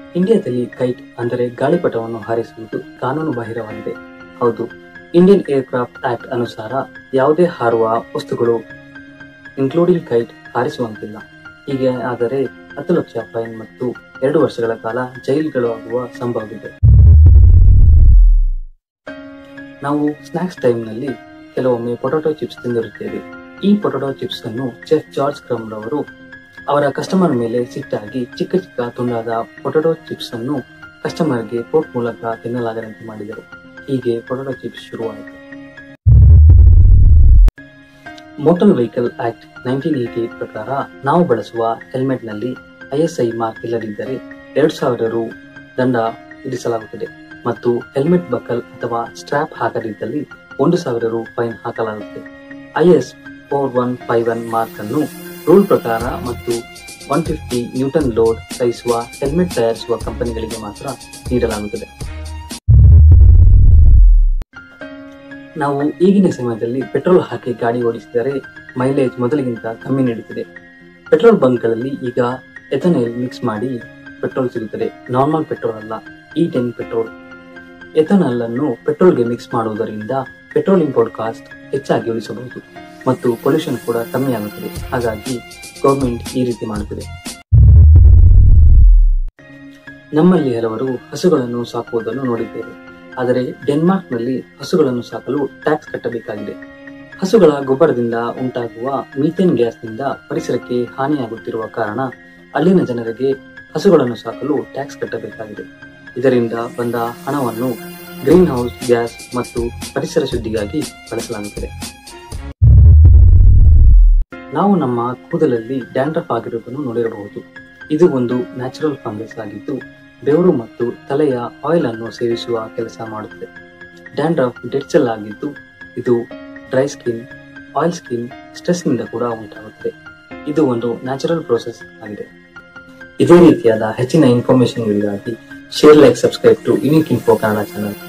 ಇಂಡಿಯಾದಲ್ಲಿ ಕೈಟ್ ಅಂದರೆ ಗಾಳಿಪಟವನ್ನು ಹಾರಿಸುವುದು ಕಾನೂನು ಬಾಹಿರವಾಗಿದೆ ಹೌದು ಇಂಡಿಯನ್ ಏರ್ಕ್ರಾಫ್ಟ್ ಆಕ್ಟ್ ಅನುಸಾರ ಯಾವುದೇ ಹಾರುವ ವಸ್ತುಗಳು ಇನ್ಕ್ಲೂಡಿಂಗ್ ಕೈಟ್ ಹಾರಿಸುವಂತಿಲ್ಲ ಹೀಗೆ ಆದರೆ ಹತ್ತು ಲಕ್ಷ ಫೈನ್ ಮತ್ತು ಎರಡು ವರ್ಷಗಳ ಕಾಲ ಜೈಲುಗಳು ಆಗುವ ಸಂಭವವಿದೆ ನಾವು ಸ್ನಾಕ್ಸ್ ಟೈಮ್ನಲ್ಲಿ ಕೆಲವೊಮ್ಮೆ ಪೊಟೊಟೊ ಚಿಪ್ಸ್ ತಿಂದಿರುತ್ತೇವೆ ಈ ಪೊಟೊಟೊ ಚಿಪ್ಸ್ ಅನ್ನು ಚೆಫ್ ಜಾರ್ಜ್ ಕ್ರಮ್ ರವರು ಅವರ ಕಸ್ಟಮರ್ ಮೇಲೆ ಸಿಟ್ಟಾಗಿ ಚಿಕ್ಕ ಚಿಕ್ಕ ತುಂಡಾದ ಪೊಟೊಟೊ ಚಿಪ್ಸ್ ಅನ್ನು ಕಸ್ಟಮರ್ಗೆ ಕೋಟ್ ಮೂಲಕ ತಿನ್ನಲಾಗದಂತೆ ಮಾಡಿದರು ಹೀಗೆ ಪೊಟೊಟೊ ಚಿಪ್ಸ್ ಶುರುವಾಯಿತು motor vehicle act nineteen eighty ಪ್ರಕಾರ ನಾವು ಬಳಸುವ ಹೆಲ್ಮೆಟ್ ನಲ್ಲಿ ಐಎಸ್ಐ ಮಾರ್ಕ್ ಇಲ್ಲದಿದ್ದರೆ ಎರಡು ಸಾವಿರ ರು ದಂಡ ವಿಧಿಸಲಾಗುತ್ತದೆ ಮತ್ತು ಹೆಲ್ಮೆಟ್ ಬಕಲ್ ಅಥವಾ ಸ್ಟ್ರಾಪ್ ಹಾಕದಿದ್ದಲ್ಲಿ ಒಂದು ಸಾವಿರ ರು ಫೈನ್ ಹಾಕಲಾಗುತ್ತದೆ IS four one five one mark ಅನ್ನು ರೂಲ್ ಪ್ರಕಾರ ಮತ್ತು ಒನ್ ಫಿಫ್ಟಿ ನ್ಯೂಟನ್ ಲೋಡ್ ಸಹಿಸುವ ಹೆಲ್ಮೆಟ್ ತಯಾರಿಸುವ ಕಂಪನಿಗಳಿಗೆ ಮಾತ್ರ ನೀಡಲಾಗುತ್ತದೆ ನಾವು ಈಗಿನ ಸಮಯದಲ್ಲಿ ಪೆಟ್ರೋಲ್ ಹಾಕಿ ಗಾಡಿ ಓಡಿಸಿದರೆ ಮೈಲೇಜ್ ಮೊದಲಿಗಿಂತ ಕಮ್ಮಿ ನೀಡುತ್ತದೆ ಪೆಟ್ರೋಲ್ ಬಂಕ್ಗಳಲ್ಲಿ ಈಗ ಎಥನೈಲ್ ಮಿಕ್ಸ್ ಮಾಡಿ ಪೆಟ್ರೋಲ್ ಸಿಗುತ್ತದೆ ನಾರ್ಮಲ್ ಪೆಟ್ರೋಲ್ ಅಲ್ಲ ಇ ಟೆನ್ ಪೆಟ್ರೋಲ್ ಎಥನಾಲ್ ಅನ್ನು ಪೆಟ್ರೋಲ್ಗೆ ಮಿಕ್ಸ್ ಮಾಡುವುದರಿಂದ ಪೆಟ್ರೋಲ್ ಇಂಪೋರ್ಟ್ ಕಾಸ್ಟ್ ಹೆಚ್ಚಾಗಿ ಉಳಿಸಬಹುದು ಮತ್ತು ಪೊಲ್ಯೂಷನ್ ಕೂಡ ಕಮ್ಮಿ ಆಗುತ್ತದೆ ಹಾಗಾಗಿ ಗೌರ್ಮೆಂಟ್ ಈ ರೀತಿ ಮಾಡುತ್ತದೆ ನಮ್ಮಲ್ಲಿ ಹಲವರು ಹಸುಗಳನ್ನು ಸಾಕುವುದನ್ನು ನೋಡಿದ್ದೇವೆ ಆದರೆ ಡೆನ್ಮಾರ್ಕ್ನಲ್ಲಿ ಹಸುಗಳನ್ನು ಸಾಕಲು ಟ್ಯಾಕ್ಸ್ ಕಟ್ಟಬೇಕಾಗಿದೆ ಹಸುಗಳ ಗೊಬ್ಬರದಿಂದ ಉಂಟಾಗುವ ಮೀಥೇನ್ ಗ್ಯಾಸ್ನಿಂದ ಪರಿಸರಕ್ಕೆ ಹಾನಿಯಾಗುತ್ತಿರುವ ಕಾರಣ ಅಲ್ಲಿನ ಜನರಿಗೆ ಹಸುಗಳನ್ನು ಸಾಕಲು ಟ್ಯಾಕ್ಸ್ ಕಟ್ಟಬೇಕಾಗಿದೆ ಇದರಿಂದ ಬಂದ ಹಣವನ್ನು ಗ್ರೀನ್ ಹೌಸ್ ಗ್ಯಾಸ್ ಮತ್ತು ಪರಿಸರ ಶುದ್ಧಿಗಾಗಿ ಬಳಸಲಾಗುತ್ತದೆ ನಾವು ನಮ್ಮ ಕೂದಲಲ್ಲಿ ಡ್ಯಾಂಡ್ರಫ್ ಆಗಿರುವುದನ್ನು ನೋಡಿರಬಹುದು ಇದು ಒಂದು ನ್ಯಾಚುರಲ್ ಫಂಗಸ್ ಆಗಿದ್ದು ಬೆವರು ಮತ್ತು ತಲೆಯ ಆಯಿಲ್ ಅನ್ನು ಸೇವಿಸುವ ಕೆಲಸ ಮಾಡುತ್ತದೆ ಡ್ಯಾಂಡ್ರಫ್ ಡೆಡ್ ಸೆಲ್ ಆಗಿದ್ದು ಇದು dry skin oil skin stress ನಿಂದ ಕೂಡ ಉಂಟಾಗುತ್ತದೆ ಇದು ಒಂದು ನ್ಯಾಚುರಲ್ ಪ್ರೋಸೆಸ್ ಆಗಿದೆ ಇದೇ ರೀತಿಯಾದ ಹೆಚ್ಚಿನ ಇನ್ಫಾರ್ಮೇಶನ್ಗಳಿಗಾಗಿ share like subscribe to unique info Kannada channel